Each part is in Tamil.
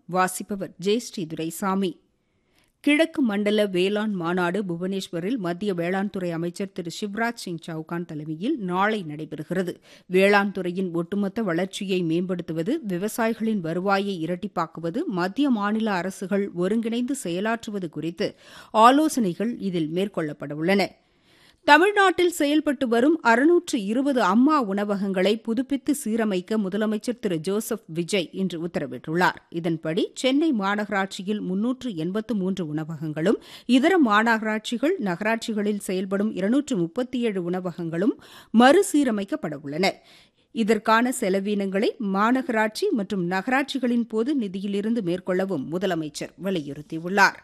வாசிப்பவர் ஜெயஸ்ரீ துரைசாமி கிழக்கு மண்டல வேளாண் மாநாடு புவனேஸ்வரில் மத்திய வேளாண் துறை அமைச்சர் திரு சிவராஜ் சிங் சவுகான் தலைமையில் நாளை நடைபெறுகிறது வேளாண் துறையின் ஒட்டுமொத்த வளர்ச்சியை மேம்படுத்துவது விவசாயிகளின் வருவாயை இரட்டிப்பாக்குவது மத்திய மாநில அரசுகள் ஒருங்கிணைந்து செயலாற்றுவது குறித்து ஆலோசனைகள் இதில் மேற்கொள்ளப்படவுள்ளன தமிழ்நாட்டில் செயல்பட்டு வரும் அறுநூற்று இருபது அம்மா உணவகங்களை புதுப்பித்து சீரமைக்க முதலமைச்சர் திரு ஜோசப் விஜய் இன்று உத்தரவிட்டுள்ளார் இதன்படி சென்னை மாநகராட்சியில் முன்னூற்று எண்பத்து மூன்று உணவகங்களும் இதர மாநகராட்சிகள் நகராட்சிகளில் செயல்படும் இருநூற்று முப்பத்தி ஏழு உணவகங்களும் மறுசீரமைக்கப்பட உள்ளன இதற்கான செலவீனங்களை மாநகராட்சி மற்றும் நகராட்சிகளின் பொது நிதியிலிருந்து மேற்கொள்ளவும் முதலமைச்சர் வலியுறுத்தியுள்ளார்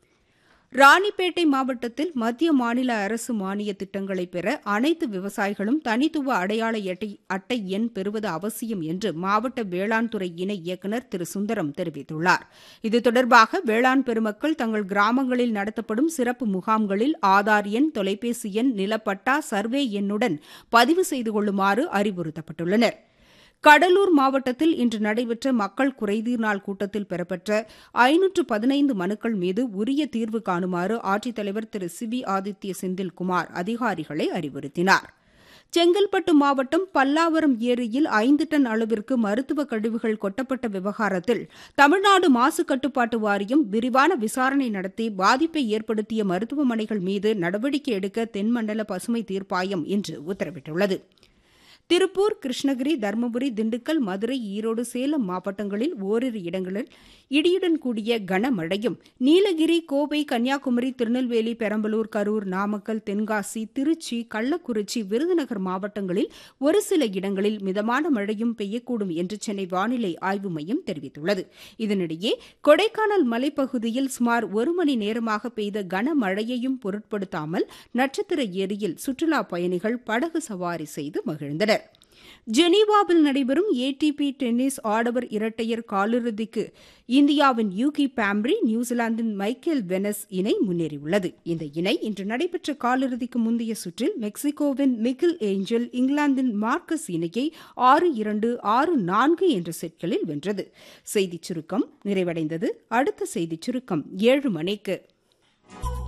ராணிப்பேட்டை மாவட்டத்தில் மத்திய மாநில அரசு மானிய திட்டங்களை பெற அனைத்து விவசாயிகளும் தனித்துவ அடையாள அட்டை எண் பெறுவது அவசியம் என்று மாவட்ட வேளாண் துறை இணை இயக்குநர் திரு சுந்தரம் தெரிவித்துள்ளார் இது தொடர்பாக வேளாண் பெருமக்கள் தங்கள் கிராமங்களில் நடத்தப்படும் சிறப்பு முகாம்களில் ஆதார் எண் தொலைபேசி எண் நிலப்பட்டா சர்வே எண்ணுடன் பதிவு செய்து கொள்ளுமாறு அறிவுறுத்தப்பட்டுள்ளனா் கடலூர் மாவட்டத்தில் இன்று நடைபெற்ற மக்கள் குறைதீர் நாள் கூட்டத்தில் பெறப்பட்ட ஐநூற்று பதினைந்து மனுக்கள் மீது உரிய தீர்வு காணுமாறு ஆட்சித்தலைவர் திரு சிபி ஆதித்ய செந்தில்குமார் அதிகாரிகளை அறிவுறுத்தினார் செங்கல்பட்டு மாவட்டம் பல்லாவரம் ஏரியில் ஐந்து டன் அளவிற்கு மருத்துவ கழிவுகள் கொட்டப்பட்ட விவகாரத்தில் தமிழ்நாடு மாசு கட்டுப்பாட்டு வாரியம் விரிவான விசாரணை நடத்தி பாதிப்பை ஏற்படுத்திய மருத்துவமனைகள் மீது நடவடிக்கை எடுக்க தென்மண்டல பசுமை தீர்ப்பாயம் இன்று உத்தரவிட்டுள்ளது திருப்பூர் கிருஷ்ணகிரி தருமபுரி திண்டுக்கல் மதுரை ஈரோடு சேலம் மாவட்டங்களில் ஓரிரு இடங்களில் இடியுடன் கூடிய கனமழையும் நீலகிரி கோவை கன்னியாகுமரி திருநெல்வேலி பெரம்பலூர் கரூர் நாமக்கல் தென்காசி திருச்சி கள்ளக்குறிச்சி விருதுநகர் மாவட்டங்களில் ஒரு சில இடங்களில் மிதமான மழையும் பெய்யக்கூடும் என்று சென்னை வானிலை ஆய்வு மையம் தெரிவித்துள்ளது இதனிடையே கொடைக்கானல் மலைப்பகுதியில் சுமார் ஒரு மணி நேரமாக பெய்த கனமழையையும் பொருட்படுத்தாமல் நட்சத்திர ஏரியில் சுற்றுலாப் பயணிகள் படகு சவாரி செய்து மகிழ்ந்தனர் ஜெனீவாவில் நடைபெறும் ஏடிபி டென்னிஸ் ஆடவர் இரட்டையர் காலிறுதிக்கு இந்தியாவின் யூகி பாம்ப்ரி நியூசிலாந்தின் மைக்கேல் வெனஸ் இணை முன்னேறியுள்ளது இந்த இணை இன்று நடைபெற்ற காலிறுதிக்கு முந்தைய சுற்றில் மெக்சிகோவின் மிகில் ஏஞ்சல் இங்கிலாந்தின் மார்க்கஸ் இணையை ஆறு இரண்டு ஆறு நான்கு என்ற செட்களில் வென்றது செய்திச் சுருக்கம் நிறைவடைந்தது அடுத்த செய்திச் சுருக்கம் ஏழு மணிக்கு